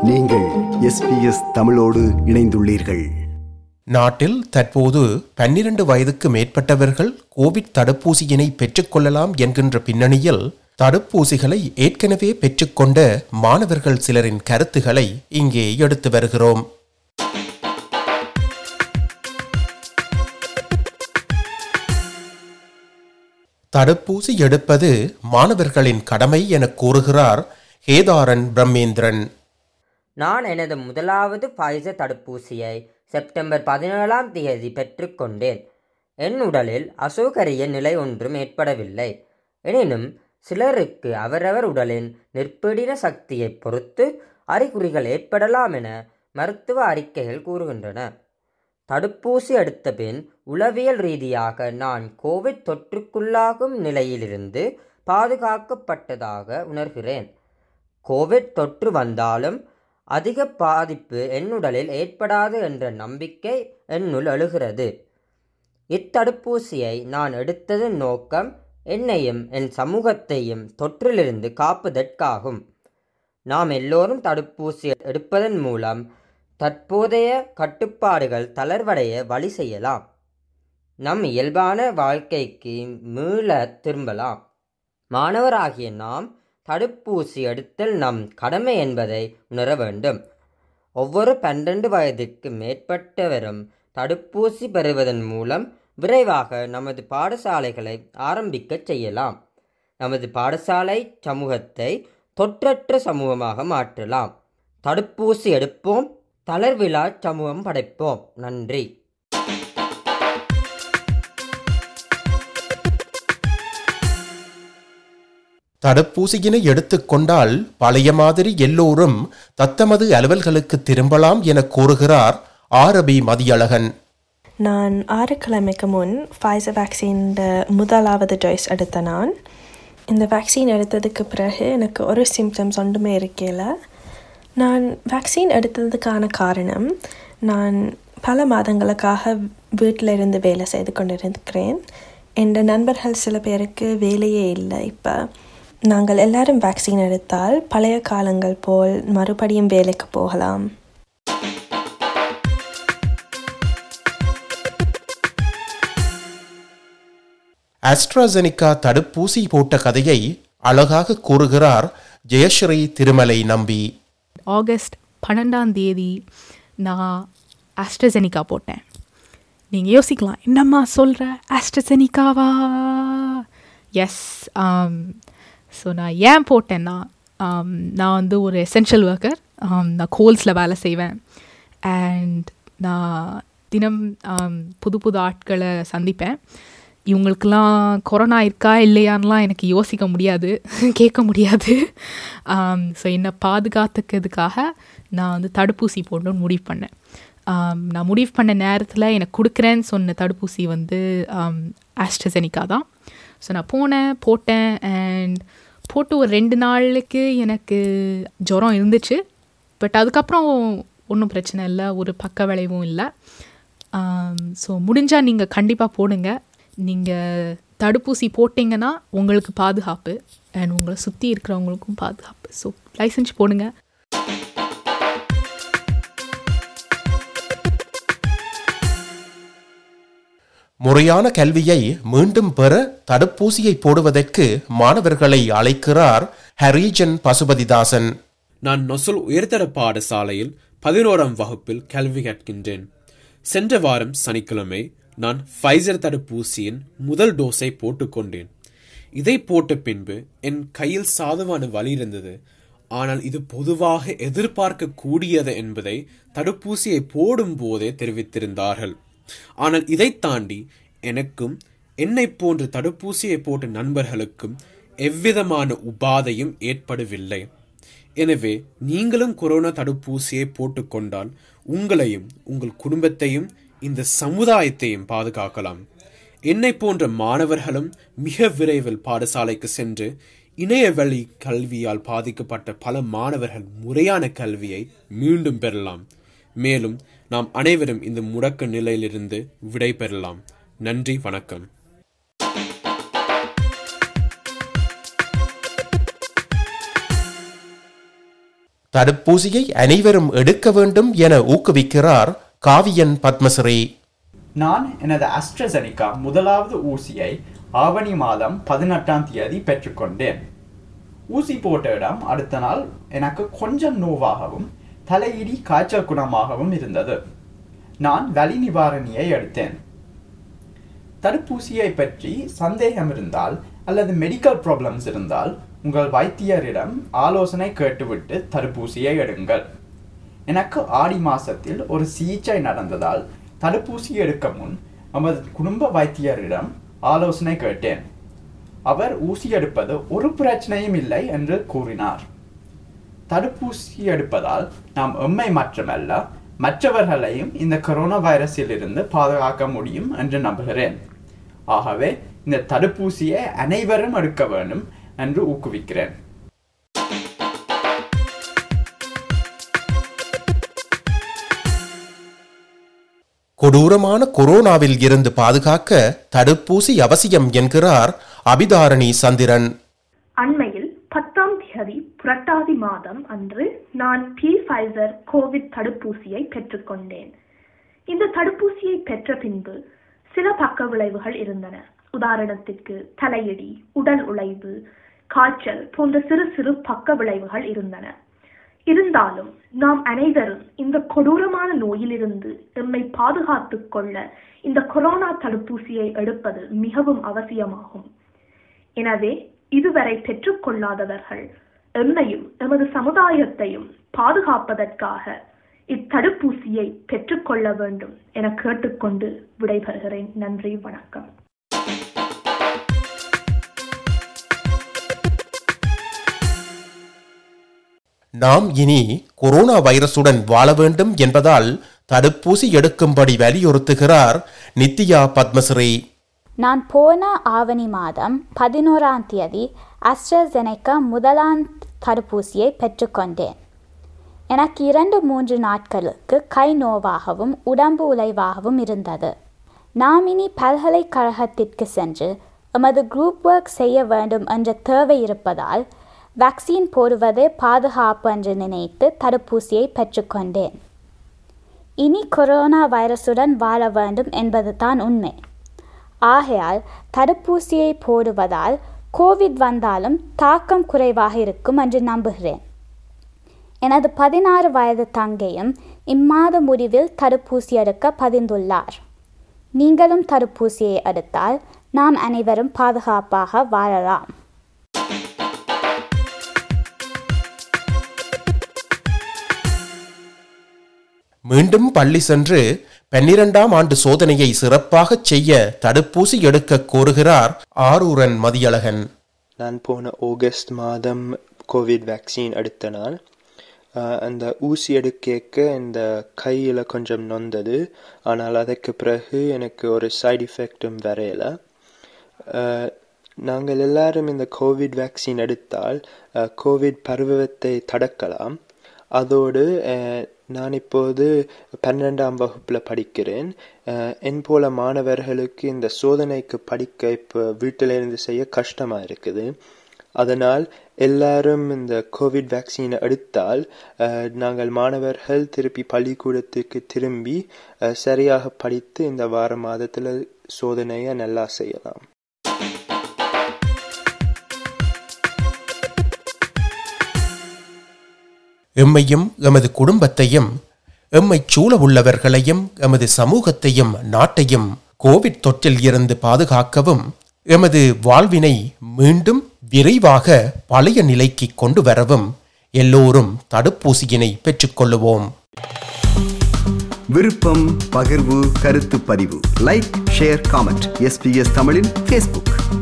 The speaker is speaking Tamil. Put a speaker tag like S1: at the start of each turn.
S1: நீங்கள் எஸ்பிஎஸ் தமிழோடு இணைந்துள்ளீர்கள்
S2: நாட்டில் தற்போது பன்னிரண்டு வயதுக்கு மேற்பட்டவர்கள் கோவிட் தடுப்பூசியினை பெற்றுக்கொள்ளலாம் என்கின்ற பின்னணியில் தடுப்பூசிகளை ஏற்கனவே பெற்றுக்கொண்ட மாணவர்கள் சிலரின் கருத்துக்களை இங்கே எடுத்து வருகிறோம் தடுப்பூசி எடுப்பது மாணவர்களின் கடமை என கூறுகிறார் ஹேதாரன் பிரம்மேந்திரன்
S3: நான் எனது முதலாவது ஃபைசர் தடுப்பூசியை செப்டம்பர் பதினேழாம் தேதி பெற்றுக்கொண்டேன் என் உடலில் அசௌகரிய நிலை ஒன்றும் ஏற்படவில்லை எனினும் சிலருக்கு அவரவர் உடலின் நிற்பிடின சக்தியைப் பொறுத்து அறிகுறிகள் ஏற்படலாம் என மருத்துவ அறிக்கைகள் கூறுகின்றன தடுப்பூசி எடுத்த பின் உளவியல் ரீதியாக நான் கோவிட் தொற்றுக்குள்ளாகும் நிலையிலிருந்து பாதுகாக்கப்பட்டதாக உணர்கிறேன் கோவிட் தொற்று வந்தாலும் அதிக பாதிப்பு என் உடலில் ஏற்படாது என்ற நம்பிக்கை என்னுள் எழுகிறது இத்தடுப்பூசியை நான் எடுத்ததன் நோக்கம் என்னையும் என் சமூகத்தையும் தொற்றிலிருந்து காப்பதற்காகும் நாம் எல்லோரும் தடுப்பூசி எடுப்பதன் மூலம் தற்போதைய கட்டுப்பாடுகள் தளர்வடைய வழி செய்யலாம் நம் இயல்பான வாழ்க்கைக்கு மீள திரும்பலாம் மாணவராகிய நாம் தடுப்பூசி எடுத்தல் நம் கடமை என்பதை உணர வேண்டும் ஒவ்வொரு பன்னெண்டு வயதுக்கு மேற்பட்டவரும் தடுப்பூசி பெறுவதன் மூலம் விரைவாக நமது பாடசாலைகளை ஆரம்பிக்கச் செய்யலாம் நமது பாடசாலை சமூகத்தை தொற்றற்ற சமூகமாக மாற்றலாம் தடுப்பூசி எடுப்போம் தளர்விழா சமூகம் படைப்போம் நன்றி
S2: தடுப்பூசியினை எடுத்துக்கொண்டால் பழைய மாதிரி எல்லோரும் தத்தமது அலுவல்களுக்கு திரும்பலாம் என கூறுகிறார் ஆரபி மதியழகன்
S4: நான் ஆறு கிழமைக்கு முன் ஃபைசர் வேக்சின் முதலாவது டோஸ் எடுத்த நான் இந்த வேக்சின் எடுத்ததுக்கு பிறகு எனக்கு ஒரு சிம்டம்ஸ் ஒன்றுமே இருக்கல நான் வேக்சின் எடுத்ததுக்கான காரணம் நான் பல மாதங்களுக்காக வீட்டில் இருந்து வேலை செய்து கொண்டிருக்கிறேன் என் நண்பர்கள் சில பேருக்கு வேலையே இல்லை இப்போ நாங்கள் எல்லாரும் வேக்சின் எடுத்தால் பழைய காலங்கள் போல் மறுபடியும் வேலைக்கு போகலாம்
S2: ஆஸ்ட்ராசெனிகா தடுப்பூசி போட்ட கதையை அழகாக கூறுகிறார் ஜெயஸ்ரீ திருமலை நம்பி
S5: ஆகஸ்ட் பன்னெண்டாம் தேதி நான் ஆஸ்ட்ரசெனிகா போட்டேன் நீங்கள் யோசிக்கலாம் என்னம்மா சொல்கிற ஆஸ்ட்ரசெனிகாவா எஸ் ஸோ நான் ஏன் போட்டேன்னா um, நான் வந்து ஒரு எசென்ஷியல் ஒர்க்கர் நான் கோல்ஸில் வேலை செய்வேன் அண்ட் நான் தினம் um, புது புது ஆட்களை சந்திப்பேன் இவங்களுக்கெல்லாம் கொரோனா இருக்கா இல்லையான்லாம் எனக்கு யோசிக்க முடியாது கேட்க முடியாது ஸோ என்னை பாதுகாத்துக்கிறதுக்காக நான் வந்து தடுப்பூசி போடணும்னு முடிவு பண்ணேன் um, நான் முடிவு பண்ண நேரத்தில் எனக்கு கொடுக்குறேன்னு சொன்ன தடுப்பூசி வந்து ஆஸ்ட்ரசெனிக்கா தான் ஸோ நான் போனேன் போட்டேன் அண்ட் போட்டு ஒரு ரெண்டு நாளுக்கு எனக்கு ஜுரம் இருந்துச்சு பட் அதுக்கப்புறம் ஒன்றும் பிரச்சனை இல்லை ஒரு பக்க விளைவும் இல்லை ஸோ முடிஞ்சால் நீங்கள் கண்டிப்பாக போடுங்க நீங்கள் தடுப்பூசி போட்டிங்கன்னா உங்களுக்கு பாதுகாப்பு அண்ட் உங்களை சுற்றி இருக்கிறவங்களுக்கும் பாதுகாப்பு ஸோ லைசன்ஸ் போடுங்க
S2: முறையான கல்வியை மீண்டும் பெற தடுப்பூசியை போடுவதற்கு மாணவர்களை அழைக்கிறார் ஹரிஜன் பசுபதிதாசன்
S6: நான் நொசுல் உயர்தர பாடசாலையில் பதினோராம் வகுப்பில் கல்வி கற்கின்றேன் சென்ற வாரம் சனிக்கிழமை நான் ஃபைசர் தடுப்பூசியின் முதல் டோஸை போட்டுக்கொண்டேன் இதை போட்ட பின்பு என் கையில் சாதுவான வலி இருந்தது ஆனால் இது பொதுவாக எதிர்பார்க்க கூடியது என்பதை தடுப்பூசியை போடும் போதே தெரிவித்திருந்தார்கள் ஆனால் இதை தாண்டி எனக்கும் என்னை போன்ற தடுப்பூசியை போட்ட நண்பர்களுக்கும் எவ்விதமான உபாதையும் ஏற்படவில்லை எனவே நீங்களும் கொரோனா தடுப்பூசியை போட்டுக்கொண்டால் உங்களையும் உங்கள் குடும்பத்தையும் இந்த சமுதாயத்தையும் பாதுகாக்கலாம் என்னை போன்ற மாணவர்களும் மிக விரைவில் பாடசாலைக்கு சென்று இணையவழி கல்வியால் பாதிக்கப்பட்ட பல மாணவர்கள் முறையான கல்வியை மீண்டும் பெறலாம் மேலும் நாம் அனைவரும் இந்த முடக்க நிலையிலிருந்து விடை பெறலாம் நன்றி வணக்கம்
S2: தடுப்பூசியை அனைவரும் எடுக்க வேண்டும் என ஊக்குவிக்கிறார் காவியன் பத்மஸ்ரீ
S7: நான் எனது அஸ்ட்ரசெனிகா முதலாவது ஊசியை ஆவணி மாதம் பதினெட்டாம் தேதி பெற்றுக்கொண்டேன் ஊசி போட்ட இடம் அடுத்த நாள் எனக்கு கொஞ்சம் நோவாகவும் தலையிடி காய்ச்சல் குணமாகவும் இருந்தது நான் வலி நிவாரணியை எடுத்தேன் தடுப்பூசியை பற்றி சந்தேகம் இருந்தால் அல்லது மெடிக்கல் ப்ராப்ளம்ஸ் இருந்தால் உங்கள் வைத்தியரிடம் ஆலோசனை கேட்டுவிட்டு தடுப்பூசியை எடுங்கள் எனக்கு ஆடி மாசத்தில் ஒரு சிகிச்சை நடந்ததால் தடுப்பூசி எடுக்க முன் நமது குடும்ப வைத்தியரிடம் ஆலோசனை கேட்டேன் அவர் ஊசி எடுப்பது ஒரு பிரச்சனையும் இல்லை என்று கூறினார் தடுப்பூசி எடுப்பதால் நாம் எம்மை மட்டுமல்ல மற்றவர்களையும் இந்த கொரோனா வைரஸில் இருந்து பாதுகாக்க முடியும் என்று நம்புகிறேன் ஆகவே இந்த தடுப்பூசியை அனைவரும் எடுக்க வேண்டும் என்று ஊக்குவிக்கிறேன்
S2: கொடூரமான கொரோனாவில் இருந்து பாதுகாக்க தடுப்பூசி அவசியம் என்கிறார் அபிதாரணி சந்திரன்
S8: அண்மையில் பத்தாம் தேதி புரட்டாதி மாதம் அன்று நான் பி ஃபைசர் கோவிட் தடுப்பூசியை பெற்றுக்கொண்டேன் இந்த தடுப்பூசியை பெற்ற பின்பு சில பக்க விளைவுகள் இருந்தன உதாரணத்திற்கு தலையிடி உடல் உழைவு காய்ச்சல் போன்ற சிறு சிறு பக்க விளைவுகள் இருந்தன இருந்தாலும் நாம் அனைவரும் இந்த கொடூரமான நோயிலிருந்து எம்மை பாதுகாத்துக் கொள்ள இந்த கொரோனா தடுப்பூசியை எடுப்பது மிகவும் அவசியமாகும் எனவே இதுவரை பெற்றுக்கொள்ளாதவர்கள் எம்மையும் எமது சமுதாயத்தையும் பாதுகாப்பதற்காக இத்தடுப்பூசியை பெற்றுக்கொள்ள வேண்டும் என கேட்டுக்கொண்டு விடைபெறுகிறேன் நன்றி வணக்கம்
S2: நாம் இனி கொரோனா வைரசுடன் வாழ வேண்டும் என்பதால் தடுப்பூசி எடுக்கும்படி வலியுறுத்துகிறார் நித்யா பத்மஸ்ரீ
S9: நான் போன ஆவணி மாதம் பதினோராம் தேதி அஸ்ட்ரசெனக்கா முதலாம் தடுப்பூசியை பெற்றுக்கொண்டேன் எனக்கு இரண்டு மூன்று நாட்களுக்கு கை நோவாகவும் உடம்பு உழைவாகவும் இருந்தது நாம் இனி பல்கலைக்கழகத்திற்கு சென்று எமது குரூப் ஒர்க் செய்ய வேண்டும் என்ற தேவை இருப்பதால் வேக்சின் போடுவதே பாதுகாப்பு என்று நினைத்து தடுப்பூசியை பெற்றுக்கொண்டேன் இனி கொரோனா வைரசுடன் வாழ வேண்டும் என்பதுதான் உண்மை ஆகையால் தடுப்பூசியை போடுவதால் கோவிட் வந்தாலும் தாக்கம் குறைவாக இருக்கும் என்று நம்புகிறேன் எனது பதினாறு வயது தங்கையும் இம்மாத முடிவில் தடுப்பூசி எடுக்க பதிந்துள்ளார் நீங்களும் தடுப்பூசியை எடுத்தால் நாம் அனைவரும் பாதுகாப்பாக வாழலாம்
S2: மீண்டும் பள்ளி சென்று பன்னிரண்டாம் ஆண்டு சோதனையை சிறப்பாகச் செய்ய தடுப்பூசி எடுக்க கோருகிறார் ஆரூரன் மதியழகன்
S10: நான் போன ஆகஸ்ட் மாதம் கோவிட் வேக்சின் எடுத்த நாள் ஆஹ், அந்த ஊசி எடுக்க இந்த கையில் கொஞ்சம் நொந்தது ஆனால் அதற்கு பிறகு எனக்கு ஒரு சைடு எஃபெக்டும் வரையல ஆஹ், நாங்கள் எல்லாரும் இந்த கோவிட் வேக்சின் எடுத்தால் ஆஹ், கோவிட் பருவத்தை தடுக்கலாம் அதோடு ஆஹ், நான் இப்போது பன்னெண்டாம் வகுப்பில் படிக்கிறேன் ஆஹ், என் போல மாணவர்களுக்கு இந்த சோதனைக்கு படிக்க இப்போ வீட்டிலிருந்து செய்ய கஷ்டமாக இருக்குது அதனால் எல்லாரும் இந்த கோவிட் வேக்சினை எடுத்தால் ஆஹ், நாங்கள் மாணவர்கள் திருப்பி பள்ளிக்கூடத்துக்கு திரும்பி ஆஹ், சரியாக படித்து இந்த வார மாதத்தில் சோதனையை நல்லா செய்யலாம்
S2: எம்மையும் எமது குடும்பத்தையும் எம்மைச் சூழ உள்ளவர்களையும் எமது சமூகத்தையும் நாட்டையும் கோவிட் தொற்றில் இருந்து பாதுகாக்கவும் எமது வாழ்வினை மீண்டும் விரைவாக பழைய நிலைக்கு கொண்டு வரவும் எல்லோரும் தடுப்பூசியினை பெற்றுக்கொள்ளுவோம்
S1: விருப்பம் பகிர்வு கருத்து பதிவு லைக் ஷேர் காமெண்ட் எஸ்பிஎஸ் தமிழின் ஃபேஸ்புக்